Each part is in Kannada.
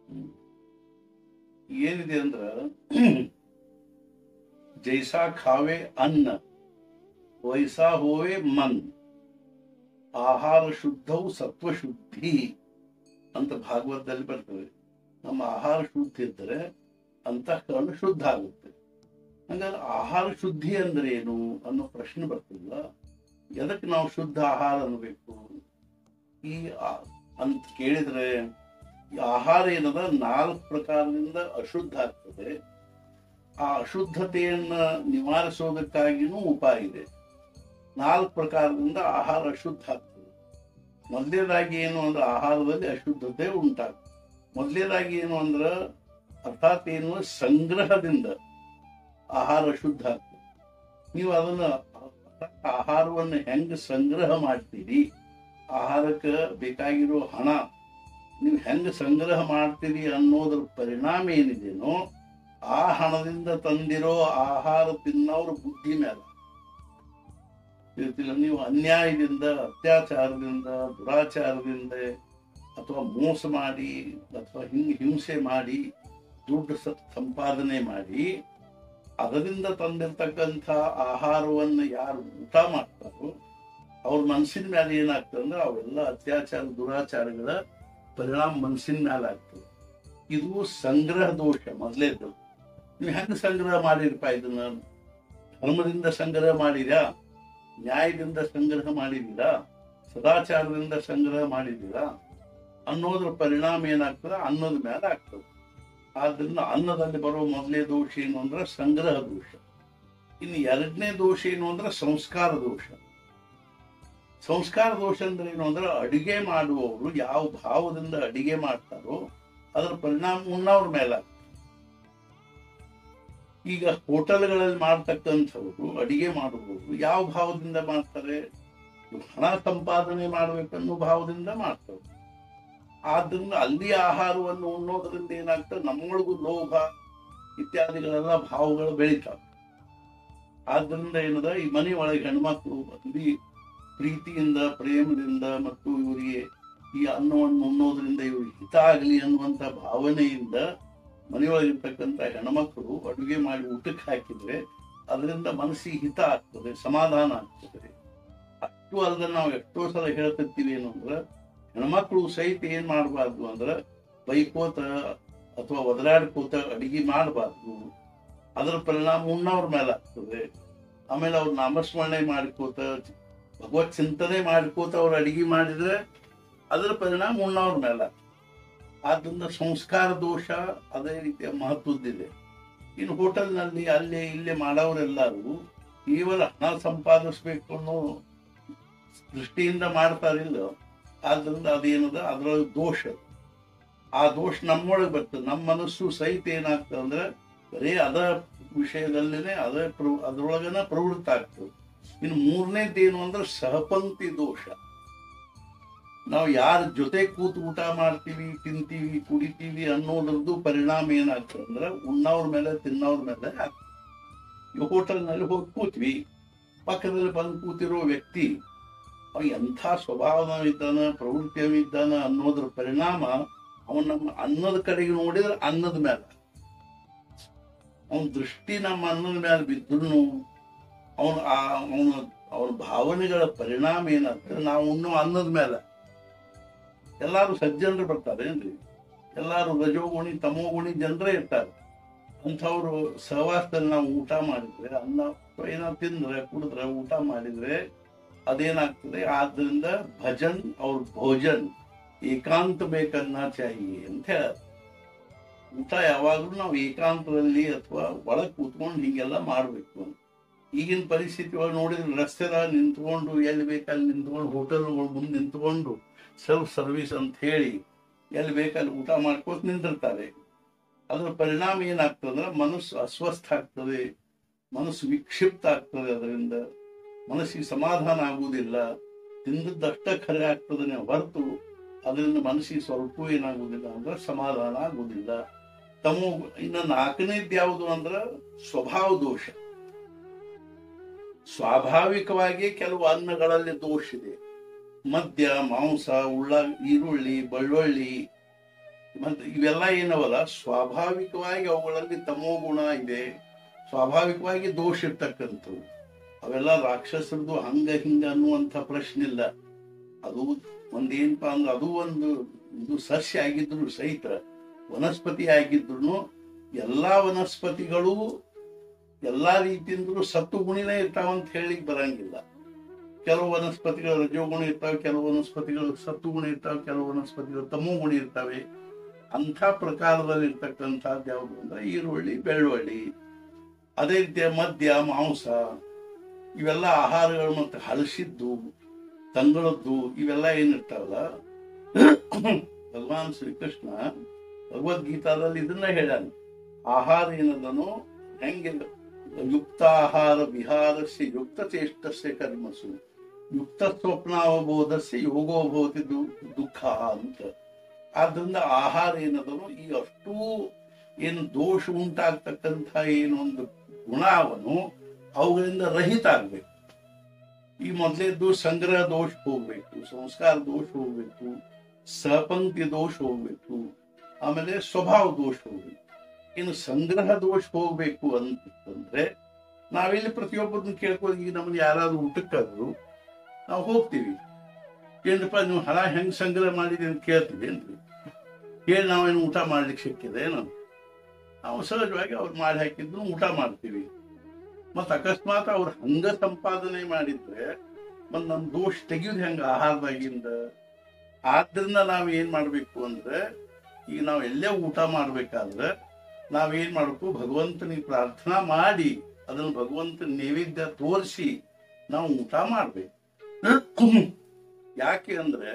ಹ್ಮ್. ಏನಿದೆ ಅಂದ್ರ ಜೈಸಾ ಖಾವೆ ಅನ್ನ ವೈಸಾ ಹೋವೆ ಮನ್ ಆಹಾರ ಶುದ್ಧವು ಸತ್ವ ಶುದ್ಧಿ ಅಂತ ಭಾಗವತದಲ್ಲಿ ಬರ್ತದೆ ನಮ್ಮ ಆಹಾರ ಶುದ್ಧಿ ಇದ್ದರೆ ಅಂತಃಕರಣ ಶುದ್ಧ ಆಗುತ್ತೆ ಹಂಗಾದ್ರೆ ಆಹಾರ ಶುದ್ಧಿ ಅಂದ್ರೆ ಏನು ಅನ್ನೋ ಪ್ರಶ್ನೆ ಬರ್ತಿಲ್ಲ ಎದಕ್ಕೆ ನಾವು ಶುದ್ಧ ಆಹಾರ ಅನ್ಬೇಕು ಈ ಆ- ಅಂತ ಕೇಳಿದ್ರೆ ಈ ಆಹಾರ ಏನದ ನಾಲ್ಕು ಪ್ರಕಾರದಿಂದ ಅಶುದ್ಧ ಆಗ್ತದೆ ಆ ಅಶುದ್ಧತೆಯನ್ನ ನಿವಾರಿಸೋದಕ್ಕಾಗಿನೂ ಉಪಾಯ ಇದೆ ನಾಲ್ಕು ಪ್ರಕಾರದಿಂದ ಆಹಾರ ಅಶುದ್ಧ ಆಗ್ತದೆ ಮೊದಲನೇದಾಗಿ ಏನು ಅಂದ್ರೆ ಆಹಾರದಲ್ಲಿ ಅಶುದ್ಧತೆ ಉಂಟಾಗ್ತದೆ ಮೊದಲನೇದಾಗಿ ಏನು ಅಂದ್ರೆ ಅರ್ಥಾತ್ ಏನು ಸಂಗ್ರಹದಿಂದ ಆಹಾರ ಶುದ್ಧ ಆಗ್ತದೆ ನೀವು ಅದನ್ನ ಆಹಾರವನ್ನು ಹೆಂಗ್ ಸಂಗ್ರಹ ಮಾಡ್ತೀರಿ ಆಹಾರಕ್ಕೆ ಬೇಕಾಗಿರೋ ಹಣ ನೀವು ಹೆಂಗ್ ಸಂಗ್ರಹ ಮಾಡ್ತೀರಿ ಅನ್ನೋದ್ರ ಪರಿಣಾಮ ಏನಿದೆನೋ ಆ ಹಣದಿಂದ ತಂದಿರೋ ಆಹಾರ ತಿನ್ನೋರ ಬುದ್ಧಿ ಮೇಲೆ ಇರ್ತಿಲ್ಲ ನೀವು ಅನ್ಯಾಯದಿಂದ ಅತ್ಯಾಚಾರದಿಂದ ದುರಾಚಾರದಿಂದ ಅಥವಾ ಮೋಸ ಮಾಡಿ ಅಥವಾ ಹಿಂಗ್ ಹಿಂಸೆ ಮಾಡಿ ದುಡ್ಡು ಸ- ಸಂಪಾದನೆ ಮಾಡಿ ಅದರಿಂದ ತಂದಿರ್ತಕ್ಕಂಥ ಆಹಾರವನ್ನು ಯಾರು ಊಟ ಮಾಡ್ತಾರೋ ಅವ್ರ ಮನಸ್ಸಿನ ಮೇಲೆ ಏನಾಗ್ತದೆ ಅಂದ್ರೆ ಅವೆಲ್ಲ ಅತ್ಯಾಚಾರ ದುರಾಚಾರಗಳ ಪರಿಣಾಮ ಮನಸ್ಸಿನ ಮೇಲೆ ಆಗ್ತದೆ ಇದು ಸಂಗ್ರಹ ದೋಷ ಮೊದಲೇದು ನೀವು ಹೆಂಗ್ ಸಂಗ್ರಹ ಮಾಡಿರಪ್ಪ ಇದನ್ನ ಧರ್ಮದಿಂದ ಸಂಗ್ರಹ ಮಾಡಿರಾ ನ್ಯಾಯದಿಂದ ಸಂಗ್ರಹ ಮಾಡಿದ್ದೀರಾ ಸದಾಚಾರದಿಂದ ಸಂಗ್ರಹ ಮಾಡಿದ್ದೀರಾ ಅನ್ನೋದ್ರ ಪರಿಣಾಮ ಏನಾಗ್ತದೆ ಅನ್ನದ ಮೇಲೆ ಆಗ್ತದೆ ಆದ್ರಿಂದ ಅನ್ನದಲ್ಲಿ ಬರೋ ಮೊದಲನೇ ದೋಷ ಏನು ಅಂದ್ರೆ ಸಂಗ್ರಹ ದೋಷ ಇನ್ನು ಎರಡನೇ ದೋಷ ಏನು ಅಂದ್ರೆ ಸಂಸ್ಕಾರ ದೋಷ ಸಂಸ್ಕಾರ ದೋಷ ಅಂದ್ರೆ ಏನು ಅಂದ್ರೆ ಅಡಿಗೆ ಮಾಡುವವರು ಯಾವ ಭಾವದಿಂದ ಅಡಿಗೆ ಮಾಡ್ತಾರೋ ಅದರ ಪರಿಣಾಮ ಉಣ್ಣವ್ರ ಮೇಲೆ ಆಗ್ತದೆ. ಈಗ ಹೋಟೆಲ್ಗಳಲ್ಲಿ ಮಾಡ್ತಕ್ಕಂಥವ್ರು ಅಡಿಗೆ ಮಾಡುವವರು ಯಾವ ಭಾವದಿಂದ ಮಾಡ್ತಾರೆ ಹಣ ಸಂಪಾದನೆ ಮಾಡ್ಬೇಕನ್ನೋ ಭಾವದಿಂದ ಮಾಡ್ತಾರೆ ಆದ್ರಿಂದ ಅಲ್ಲಿ ಆಹಾರವನ್ನು ಉಣ್ಣೋದ್ರಿಂದ ಏನಾಗ್ತದೆ ನಮ್ಮೊಳಗೂ ಲೋಭ ಇತ್ಯಾದಿಗಳೆಲ್ಲ ಭಾವಗಳು ಬೆಳಿತಾವೆ ಆದ್ರಿಂದ ಏನದ ಈ ಮನೆ ಒಳಗೆ ಹೆಣ್ಮಕ್ಳು ಅತಿ ಪ್ರೀತಿಯಿಂದ ಪ್ರೇಮದಿಂದ ಮತ್ತು ಇವರಿಗೆ ಈ ಅನ್ನವನ್ನು ಉಣ್ಣೋದ್ರಿಂದ ಇವ್ರಿಗೆ ಹಿತ ಆಗಲಿ ಅನ್ನುವಂತ ಭಾವನೆಯಿಂದ ಮನೆಯೊಳಗಿರ್ತಕ್ಕಂಥ ಹೆಣ್ಮಕ್ಳು ಅಡುಗೆ ಮಾಡಿ ಊಟಕ್ಕೆ ಹಾಕಿದ್ರೆ ಅದರಿಂದ ಮನಸ್ಸಿಗೆ ಹಿತ ಆಗ್ತದೆ ಸಮಾಧಾನ ಆಗ್ತದೆ ಅಷ್ಟು ಅಲ್ಲದೆ ನಾವು ಎಷ್ಟೋ ಸಲ ಹೇಳ್ತಿರ್ತೀವಿ ಏನು ಅಂದ್ರೆ ಹೆಣ್ಮಕ್ಳು ಸಹಿತ ಏನ್ ಮಾಡಬಾರ್ದು ಅಂದ್ರೆ ಬೈಕೋತ ಅಥವಾ ಒದರಾಡ್ಕೋತ ಅಡಿಗೆ ಮಾಡಬಾರ್ದು ಅದರ ಪರಿಣಾಮ ಉಣ್ಣವ್ರ ಮೇಲೆ ಆಗ್ತದೆ ಆಮೇಲೆ ಅವ್ರ ನಾಮಸ್ಮರಣೆ ಮಾಡ್ಕೋತ ಭಗವತ್ ಚಿಂತನೆ ಮಾಡ್ಕೋತ ಅವ್ರು ಅಡಿಗೆ ಮಾಡಿದ್ರೆ ಅದರ ಪರಿಣಾಮ ಉಣ್ಣವ್ರ ಮೇಲೆ ಆಗ್ತದೆ. ಆದ್ರಿಂದ ಸಂಸ್ಕಾರ ದೋಷ ಅದೇ ರೀತಿಯ ಮಹತ್ವದ್ದಿದೆ ಇನ್ನು ಹೋಟೆಲ್ನಲ್ಲಿ ಅಲ್ಲೇ ಇಲ್ಲೇ ಮಾಡೋರೆಲ್ಲರೂ ಕೇವಲ ಹಣ ಸಂಪಾದಿಸ್ಬೇಕು ಅನ್ನೋ ದೃಷ್ಟಿಯಿಂದ ಮಾಡ್ತಾರಿಲ್ಲ ಆದ್ರಿಂದ ಅದೇನದ ಅದರೊಳಗೆ ದೋಷ ಆ ದೋಷ ನಮ್ಮೊಳಗೆ ಬರ್ತದೆ ನಮ್ಮ ಮನಸ್ಸು ಸಹಿತ ಏನಾಗ್ತದೆ ಅಂದ್ರೆ ಬರೀ ಅದ ವಿಷಯದಲ್ಲೇನೆ ಅದ ಪ್ರ- ಅದ್ರೊಳಗನ ಪ್ರವೃತ್ತ ಆಗ್ತದೆ ಇನ್ನು ಮೂರನೇದ್ದು ಏನು ಅಂದ್ರೆ ಸಹಪಂಕ್ತಿ ದೋಷ ನಾವು ಯಾರ ಜೊತೆ ಕೂತು ಊಟ ಮಾಡ್ತೀವಿ ತಿಂತೀವಿ ಕುಡಿತೀವಿ ಅನ್ನೋದ್ರದ್ದು ಪರಿಣಾಮ ಏನಾಗ್ತದೆ ಅಂದ್ರೆ ಉಣ್ಣವ್ರ ಮೇಲೆ ತಿನ್ನೋರ್ ಮೇಲೆ ಆಗ್ತದೆ ಈ ಹೋಟೆಲ್ನಲ್ಲಿ ಹೋಗಿ ಕೂತ್ವಿ ಪಕ್ಕದಲ್ಲಿ ಬಂದು ಕೂತಿರೋ ವ್ಯಕ್ತಿ ಅವ ಎಂಥ ಸ್ವಭಾವವಿದ್ದಾನ ಪ್ರವೃತ್ತಿಯವಿದ್ದಾನ ಅನ್ನೋದ್ರ ಪರಿಣಾಮ ಅವನ ನಮ್ಮ ಅನ್ನದ ಕಡೆಗೆ ನೋಡಿದ್ರೆ ಅನ್ನದ ಮೇಲೆ ಅವನ ದೃಷ್ಟಿ ನಮ್ಮ ಅನ್ನದ ಮೇಲೆ ಬಿದ್ರು ಅವನ ಅವನ ಅವನ ಭಾವನೆಗಳ ಪರಿಣಾಮ ಏನಾಗ್ತದೆ ನಾವು ಉಣ್ಣೋ ಅನ್ನದ ಮೇಲೆ ಎಲ್ಲಾರು ಸಜ್ಜನರು ಬರ್ತಾರೇನ್ರಿ ಎಲ್ಲಾರು ರಜೋಗುಣಿ ತಮೋಗುಣಿ ಜನರೇ ಇರ್ತಾರೆ ಅಂಥವ್ರು ಸಹವಾಸದಲ್ಲಿ ನಾವು ಊಟ ಮಾಡಿದ್ರೆ ಅನ್ನ ಅಥವಾ ಏನೋ ತಿಂದ್ರೆ ಕುಡಿದ್ರೆ ಊಟ ಮಾಡಿದ್ರೆ ಅದೇನಾಗ್ತದೆ ಆದ್ರಿಂದ ಭಜನ್ ಅವ್ರ ಭೋಜನ್ ಏಕಾಂತ ಬೇಕನ್ನ ಚಾಹಿ ಅಂತ ಹೇಳ ಊಟ ಯಾವಾಗಲೂ ನಾವು ಏಕಾಂತದಲ್ಲಿ ಅಥವಾ ಒಳಗೆ ಕೂತ್ಕೊಂಡು ಹೀಗೆಲ್ಲ ಮಾಡಬೇಕು ಈಗಿನ ಪರಿಸ್ಥಿತಿ ಒಳಗೆ ನೋಡಿದ್ರೆ ರಸ್ತೆದಾಗ ನಿಂತ್ಕೊಂಡು ಎಲ್ಲಿ ಬೇಕಲ್ಲಿ ನಿಂತ್ಕೊಂಡು ಹೋಟೆಲ್ಗಳು ಮುಂದೆ ನಿಂತ್ಕೊಂಡು ಸೆಲ್ಫ್ ಸರ್ವಿಸ್ ಅಂತ ಹೇಳಿ ಎಲ್ಲಿ ಬೇಕಲ್ಲಿ ಊಟ ಮಾಡ್ಕೋತ ನಿಂತಿರ್ತಾರೆ ಅದರ ಪರಿಣಾಮ ಏನಾಗ್ತದೆ ಅಂದ್ರೆ ಮನಸ್ಸು ಅಸ್ವಸ್ಥ ಆಗ್ತದೆ ಮನಸ್ಸು ವಿಕ್ಷಿಪ್ತ ಆಗ್ತದೆ ಅದರಿಂದ ಮನಸ್ಸಿಗೆ ಸಮಾಧಾನ ಆಗುವುದಿಲ್ಲ ತಿಂದದ್ದಷ್ಟ ಖರೆ ಆಗ್ತದೆ ಹೊರತು ಅದರಿಂದ ಮನಸ್ಸಿಗೆ ಸ್ವಲ್ಪ ಏನಾಗುವುದಿಲ್ಲ ಅಂದ್ರೆ ಸಮಾಧಾನ ಆಗುವುದಿಲ್ಲ ತಮ್ಮ ಇನ್ನು ನಾಲ್ಕನೇದು ಯಾವುದು ಅಂದ್ರೆ ಸ್ವಭಾವ ದೋಷ ಸ್ವಾಭಾವಿಕವಾಗಿ ಕೆಲವು ಅನ್ನಗಳಲ್ಲಿ ದೋಷ ಇದೆ ಮದ್ಯ ಮಾಂಸ ಉಳ್ಳ ಈರುಳ್ಳಿ ಬೆಳ್ಳುಳ್ಳಿ ಮತ್ತೆ ಇವೆಲ್ಲ ಏನವಲ್ಲ ಸ್ವಾಭಾವಿಕವಾಗಿ ಅವುಗಳಲ್ಲಿ ತಮೋ ಗುಣ ಇದೆ ಸ್ವಾಭಾವಿಕವಾಗಿ ದೋಷ ಇರ್ತಕ್ಕಂಥವು ಅವೆಲ್ಲ ರಾಕ್ಷಸರದು ಹಂಗ ಹಿಂಗ ಅನ್ನುವಂಥ ಪ್ರಶ್ನೆ ಇಲ್ಲ ಅದು ಒಂದೇನಪ್ಪ ಅಂದ್ರೆ ಅದು ಒಂದು ಇದು ಸಸ್ಯ ಆಗಿದ್ರು ಸಹಿತ ವನಸ್ಪತಿ ಆಗಿದ್ರು ಎಲ್ಲಾ ವನಸ್ಪತಿಗಳು ಎಲ್ಲಾ ರೀತಿಯಿಂದಲೂ ಸತ್ತು ಗುಣಿನೇ ಇರ್ತಾವಂತ ಹೇಳಿ ಬರಂಗಿಲ್ಲ ಕೆಲವು ವನಸ್ಪತಿಗಳು ರಜೋಗುಣ ಇರ್ತಾವೆ ಕೆಲವು ವನಸ್ಪತಿಗಳು ಸತ್ತು ಗುಣ ಇರ್ತಾವೆ ಕೆಲವು ವನಸ್ಪತಿಗಳು ತಮೋ ಗುಣ ಇರ್ತಾವೆ ಅಂಥ ಪ್ರಕಾರದಲ್ಲಿ ಇರ್ತಕ್ಕಂಥದ್ದು ಯಾವುದು ಅಂದ್ರೆ ಈರುಳ್ಳಿ ಬೆಳ್ಳುಳ್ಳಿ ಅದೇ ರೀತಿಯ ಮದ್ಯ ಮಾಂಸ ಇವೆಲ್ಲ ಆಹಾರಗಳು ಮತ್ತು ಹಳಸಿದ್ದು ತಂಗಳದ್ದು ಇವೆಲ್ಲ ಏನಿರ್ತಾವಲ್ಲ ಭಗವಾನ್ ಶ್ರೀಕೃಷ್ಣ ಭಗವದ್ಗೀತಾದಲ್ಲಿ ಇದನ್ನ ಹೇಳ್ಯಾನ ಆಹಾರ ಏನದನು ಹೆಂಗೆ ಯುಕ್ತಾಹಾರ ವಿಹಾರಸ್ಯ ಯುಕ್ತ ಚೇಷ್ಟಸ್ಯ ಕರ್ಮಸು ಯುಕ್ತ ಸ್ವಪ್ನಾವಬೋಧಸ್ಯ ಯೋಗೋ ಭವತಿ ದು- ದುಃಖ ಅಂತ ಆದ್ರಿಂದ ಆಹಾರ ಏನದನು ಈ ಅಷ್ಟೂ ಏನು ದೋಷ ಉಂಟಾಗ್ತಕ್ಕಂಥ ಏನೊಂದು ಗುಣ ಅವನು ಅವುಗಳಿಂದ ರಹಿತ ಆಗ್ಬೇಕು ಈ ಮೊದಲೇದ್ದು ಸಂಗ್ರಹ ದೋಷ ಹೋಗ್ಬೇಕು ಸಂಸ್ಕಾರ ದೋಷ ಹೋಗ್ಬೇಕು ಸಪಂಕ್ತಿ ದೋಷ ಹೋಗ್ಬೇಕು ಆಮೇಲೆ ಸ್ವಭಾವ ದೋಷ ಹೋಗ್ಬೇಕು ಇನ್ನು ಸಂಗ್ರಹ ದೋಷ ಹೋಗ್ಬೇಕು ಅಂತಂದ್ರೆ ನಾವಿಲ್ಲಿ ಪ್ರತಿಯೊಬ್ಬರನ್ನ ಕೇಳ್ಕೊಂಡು ಈಗ ನಮ್ಗೆ ಯಾರಾದ್ರೂ ಊಟಕ್ಕಾದ್ರು ನಾವು ಹೋಗ್ತೀವಿ ಏನಪ್ಪ ನೀವು ಹಣ ಹೆಂಗ್ ಸಂಗ್ರಹ ಮಾಡಿದೆ ಅಂತ ಕೇಳ್ತೀವಿ ಏನ್ರಿ ಹೇಳಿ ನಾವೇನು ಊಟ ಮಾಡ್ಲಿಕ್ಕೆ ಸಿಕ್ಕಿದೆ ಏನು ನಾವು ಸಹಜವಾಗಿ ಅವ್ರು ಮಾಡಿ ಹಾಕಿದ್ರು ಊಟ ಮಾಡ್ತೀವಿ ಮತ್ತ ಅಕಸ್ಮಾತ್ ಅವ್ರು ಹಂಗ ಸಂಪಾದನೆ ಮಾಡಿದ್ರೆ ಮತ್ ನಮ್ ದೋಷ ತೆಗಿಯೋದು ಹೆಂಗ ಆಹಾರದಾಗಿಂದ ಆದ್ರಿಂದ ನಾವ್ ಏನ್ ಮಾಡ್ಬೇಕು ಅಂದ್ರೆ ಈಗ ನಾವ್ ಎಲ್ಲೇ ಊಟ ಮಾಡ್ಬೇಕಾದ್ರೆ ನಾವೇನ್ ಮಾಡ್ಬೇಕು ಭಗವಂತನಿಗೆ ಪ್ರಾರ್ಥನಾ ಮಾಡಿ ಅದನ್ನ ಭಗವಂತನ ನೈವೇದ್ಯ ತೋರಿಸಿ ನಾವು ಊಟ ಮಾಡ್ಬೇಕು ಯಾಕೆ ಅಂದ್ರೆ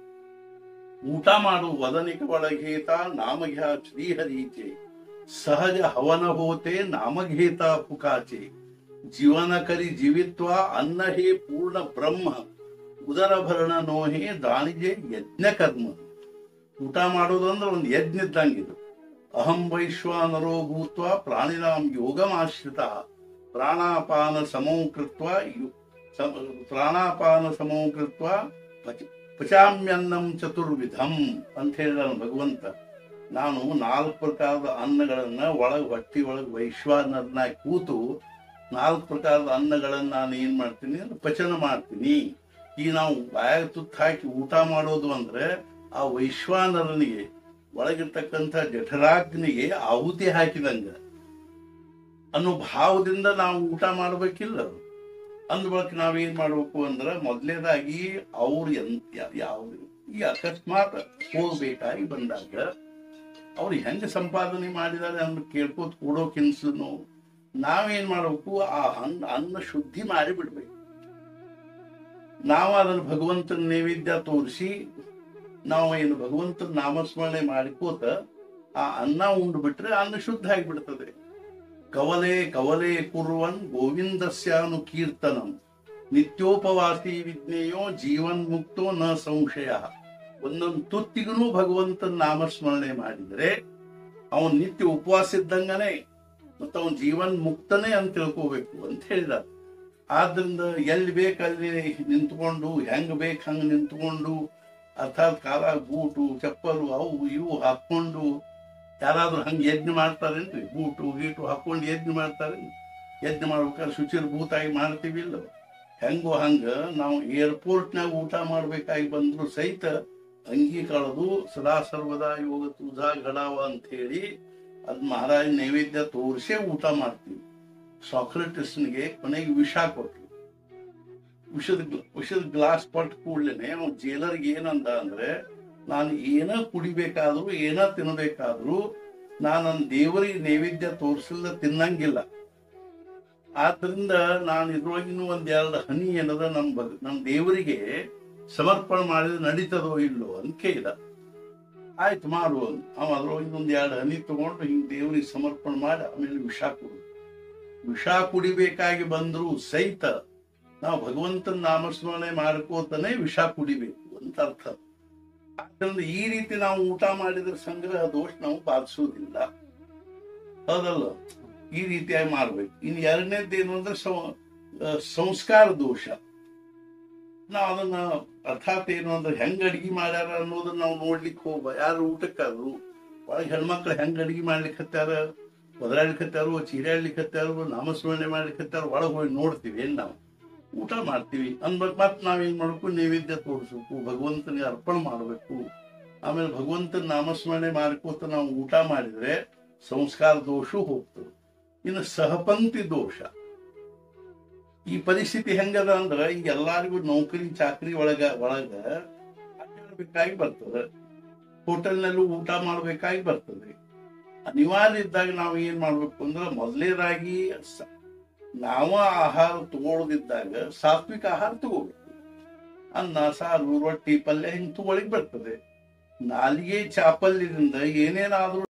ಊಟ ಮಾಡು ವದನಿಕ ಒಳಗೇತ ನಾಮಘ್ಯ ಶ್ರೀಹರೀಚೆ ಸಹಜ ಹವನ ಹೋತೆ ನಾಮಘೇತ ಪುಕಾಚೆ ಜೀವನ ಕರಿ ಜೀವಿತ್ವ ಅನ್ನ ಹೇ ಪೂರ್ಣ ಬ್ರಹ್ಮ ಉದರಭರಣ ನೋಹೆ ದಾನಿಜೆ ಯಜ್ಞ ಕರ್ಮ ಊಟ ಮಾಡೋದಂದ್ರೆ ಒಂದು ಯಜ್ಞ ಇದ್ದಂಗಿದು ಅಹಂ ವೈಶ್ವಾನರೋ ಭೂತ್ವ ಪ್ರಾಣಿನಾಂ ಯೋಗಮಾಶ್ರಿತ ಪ್ರಾಣಾಪಾನ ಸಮೋ ಕೃತ್ವ ಯು- ಸಮ- ಪ್ರಾಣಾಪಾನ ಸಮೋ ಕೃತ್ವ ಪಚ ಪಚಾಮ್ಯನ್ನಂ ಚತುರ್ವಿಧಂ ಅಂತ ಹೇಳಿದ ಭಗವಂತ ನಾನು ನಾಲ್ಕು ಪ್ರಕಾರದ ಅನ್ನಗಳನ್ನ ಒಳಗೆ ಹೊಟ್ಟಿ ಒಳಗೆ ವೈಶ್ವಾನರನ್ನಾಗಿ ಕೂತು ನಾಲ್ಕು ಪ್ರಕಾರದ ಅನ್ನಗಳನ್ನ ನಾನು ಏನ್ ಮಾಡ್ತೀನಿ ಅಂದ್ರೆ ಪಚನ ಮಾಡ್ತೀನಿ ಈ ನಾವು ಬಾಯಾಗ ತುತ್ತು ಹಾಕಿ ಊಟ ಮಾಡೋದು ಅಂದ್ರೆ ಆ ವೈಶ್ವಾನರನಿಗೆ ಒಳಗಿರ್ತಕ್ಕಂಥ ಜಠರಾಗ್ನಿಗೆ ಆಹುತಿ ಹಾಕಿದಂಗ ಅನ್ನೋ ಭಾವದಿಂದ ನಾವು ಊಟ ಮಾಡ್ಬೇಕಿಲ್ಲ ಅಂದ ಬಳಿಕ ನಾವೇನ್ ಮಾಡ್ಬೇಕು ಅಂದ್ರೆ ಮೊದಲನೇದಾಗಿ ಅವ್ರು ಎಂತ ಯಾವ್ದು ಈ ಅಕಸ್ಮಾತ್ ಹೋಗ್ಬೇಕಾಗಿ ಬಂದಾಗ ಅವ್ರು ಹೆಂಗ ಸಂಪಾದನೆ ಮಾಡಿದ್ದಾರೆ ಅಂತ ಕೇಳ್ಕೋತ ಕೊಡೋಕಿನ್ಸನು ನಾವೇನ್ ಮಾಡ್ಬೇಕು ಆ ಅನ್ನ ಅನ್ನ ಶುದ್ಧಿ ಮಾಡಿ ಬಿಡ್ಬೇಕು ನಾವು ಅದನ್ನ ಭಗವಂತನ ನೈವೇದ್ಯ ತೋರಿಸಿ ನಾವು ಏನು ಭಗವಂತನ ನಾಮಸ್ಮರಣೆ ಮಾಡಿಕೋತ ಆ ಅನ್ನ ಉಂಡು ಬಿಟ್ರೆ ಅನ್ನ ಶುದ್ಧ ಆಗಿಬಿಡ್ತದೆ ಕವಲೆ ಕವಲೆ ಕುರುವನ್ ಗೋವಿಂದಸ್ಯಾನು ಕೀರ್ತನಂ ನಿತ್ಯೋಪವಾಸಿ ವಿಜ್ಞೇಯೋ ಜೀವನ್ ಮುಕ್ತೋ ನ ಸಂಶಯ ಒಂದೊಂದು ತುತ್ತಿಗೂ ಭಗವಂತನ ನಾಮಸ್ಮರಣೆ ಮಾಡಿದ್ರೆ ಅವನ್ ನಿತ್ಯ ಉಪವಾಸ ಇದ್ದಂಗನೆ ಮತ್ತು ಅವನ್ ಜೀವನ್ ಮುಕ್ತನೇ ಅಂತ ತಿಳ್ಕೋಬೇಕು ಅಂತ ಹೇಳಿದ ಆದ್ರಿಂದ ಎಲ್ಲಿ ಬೇಕಲ್ಲಿ ನಿಂತ್ಕೊಂಡು ಹೆಂಗ್ ಬೇಕು ಹಂಗ ನಿಂತ್ಕೊಂಡು ಅರ್ಥಾತ್ ಕಾಲ ಬೂಟು ಚಪ್ಪಲು ಅವು ಇವು ಹಾಕೊಂಡು ಯಾರಾದ್ರೂ ಹಂಗೆ ಯಜ್ಞ ಮಾಡ್ತಾರೇನ್ರಿ ಬೂಟು ಗೀಟು ಹಾಕೊಂಡು ಯಜ್ಞ ಮಾಡ್ತಾರೆ ಯಜ್ಞ ಮಾಡ್ಬೇಕಾದ್ರೆ ಶುಚಿರ್ಭೂತಾಗಿ ಮಾಡ್ತೀವಿ ಇಲ್ಲ ಹೆಂಗೋ ಹಂಗ ನಾವು ಏರ್ಪೋರ್ಟ್ನಾಗ ಊಟ ಮಾಡ್ಬೇಕಾಗಿ ಬಂದ್ರು ಸಹಿತ ಅಂಗಿ ಕಳೆದು ಸದಾ ಸರ್ವದಾ ಯೋಗ ತುಜಾ ಗಡಾವ ಅಂತ ಹೇಳಿ ಅದ್ ಮಹಾರಾಜ ನೈವೇದ್ಯ ತೋರಿಸೇ ಊಟ ಮಾಡ್ತೀವಿ ಸಾಕ್ರೆಟಿಸ್ನಿಗೆ ಕೊನೆಗೆ ವಿಷ ಕೊಟ್ರು ವಿಷದ ಗ್ಲ- ವಿಷದ ಗ್ಲಾಸ್ ಪಟ್ ಕೂಡ್ಲೇನೆ ಅವ್ನು ಜೈಲರ್ಗೆ ಏನಂದ ಅಂದ್ರೆ ನಾನು ಏನ ಕುಡಿಬೇಕಾದ್ರೂ ಏನ ತಿನ್ನಬೇಕಾದ್ರೂ ನಾನು ನನ್ನ ದೇವರಿಗೆ ನೈವೇದ್ಯ ತೋರಿಸಿಲ್ಲ ತಿನ್ನಂಗಿಲ್ಲ ಆದ್ರಿಂದ ನಾನು ಇದ್ರೊಳಗಿನ ಒಂದ್ ಎರಡು ಹನಿ ಏನದ ನಮ್ ಬಗ್ ನಮ್ ದೇವರಿಗೆ ಸಮರ್ಪಣೆ ಮಾಡಿದ್ರೆ ನಡೀತದೋ ಇಲ್ಲೋ ಅಂತ ಕೇಳಿದ ಆಯ್ತು ಮಾಡು ಅಂದ. ಅವ ಅದ್ರೊಳಗಿನ ಒಂದ್ ಎರಡು ಹನಿ ತಗೊಂಡು ಹಿಂಗ್ ದೇವರಿಗೆ ಸಮರ್ಪಣೆ ಮಾಡಿ ಆಮೇಲೆ ವಿಷ ಕುಡು ವಿಷ ಕುಡಿಬೇಕಾಗಿ ಬಂದ್ರು ಸಹಿತ ನಾವು ಭಗವಂತನ ನಾಮಸ್ಮರಣೆ ಮಾಡ್ಕೋತಾನೆ ವಿಷ ಕುಡಿಬೇಕು ಅಂತ ಅರ್ಥ ಆದ್ರಿಂದ ಈ ರೀತಿ ನಾವು ಊಟ ಮಾಡಿದ್ರೆ ಸಂಗ್ರಹ ದೋಷ ನಾವು ಬಾಧಿಸುವುದಿಲ್ಲ ಹೌದಲ್ಲ ಈ ರೀತಿಯಾಗಿ ಮಾಡ್ಬೇಕು ಇನ್ನು ಎರಡನೇದ್ದು ಏನು ಅಂದ್ರೆ ಸಂ- ಆ, ಸಂಸ್ಕಾರ ದೋಷ ನಾವು ಅದನ್ನ ಅರ್ಥಾತ್ ಏನು ಅಂದ್ರೆ ಹೆಂಗ್ ಅಡಿಗೆ ಮಾಡ್ಯಾರ ಅನ್ನೋದನ್ನ ನಾವು ನೋಡ್ಲಿಕ್ಕೆ ಹೋಗ ಯಾರು ಊಟಕ್ಕಾದ್ರು ಒಳಗೆ ಹೆಣ್ಮಕ್ಳು ಹೆಂಗ್ ಅಡಿಗೆ ಮಾಡ್ಲಿಕ್ಕೆ ಹತ್ತಾರ ಒದರಾಡ್ಲಿಕ್ಕತ್ತಾರೋ ಚೀರಾಡ್ಲಿಕ್ಕತ್ತಾರೋ ನಾಮಸ್ಮರಣೆ ಮಾಡ್ಲಿಕ್ಕತ್ತಾರ ಒಳಗೆ ಹೋಗಿ ನೋಡ್ತೀವಿ ಏನ್ ನಾವು ಊಟ ಮಾಡ್ತೀವಿ ಅನ್ಬೇಕು ಮತ್ತೆ ನಾವೇನ್ ಮಾಡ್ಬೇಕು ನೈವೇದ್ಯ ತೋರಿಸ್ಬೇಕು ಭಗವಂತನಿಗೆ ಅರ್ಪಣೆ ಮಾಡಬೇಕು ಆಮೇಲೆ ಭಗವಂತನ ನಾಮಸ್ಮರಣೆ ಮಾಡ್ಕೋತ ನಾವು ಊಟ ಮಾಡಿದ್ರೆ ಸಂಸ್ಕಾರ ದೋಷ ಹೋಗ್ತದೆ ಇನ್ನು ಸಹಪಂಕ್ತಿ ದೋಷ ಈ ಪರಿಸ್ಥಿತಿ ಹೆಂಗದ ಅಂದ್ರ ಈಗ ಎಲ್ಲಾರಿಗೂ ನೌಕರಿ ಚಾಕರಿ ಒಳಗ ಒಳಗ ಬೇಕಾಗಿ ಬರ್ತದೆ ಹೋಟೆಲ್ನಲ್ಲೂ ಊಟ ಮಾಡ್ಬೇಕಾಗಿ ಬರ್ತದೆ ಅನಿವಾರ್ಯ ಇದ್ದಾಗ ನಾವು ಏನ್ ಮಾಡ್ಬೇಕು ಅಂದ್ರೆ ಮೊದಲೇದಾಗಿ ಸ- ನಾವು ಆಹಾರ ತಗೊಳ್ಳೋದಿದ್ದಾಗ ಸಾತ್ವಿಕ ಆಹಾರ ತಗೋಬೇಕು ಅನ್ನ ಸಾರು ರೊಟ್ಟಿ ಪಲ್ಯ ಹಿಂಗ್ ತಗೊಳಿಕ್ ಬರ್ತದೆ ನಾಲಿಗೆ ಚಾಪಲ್ಯದಿಂದ ಏನೇನಾದ್ರೂ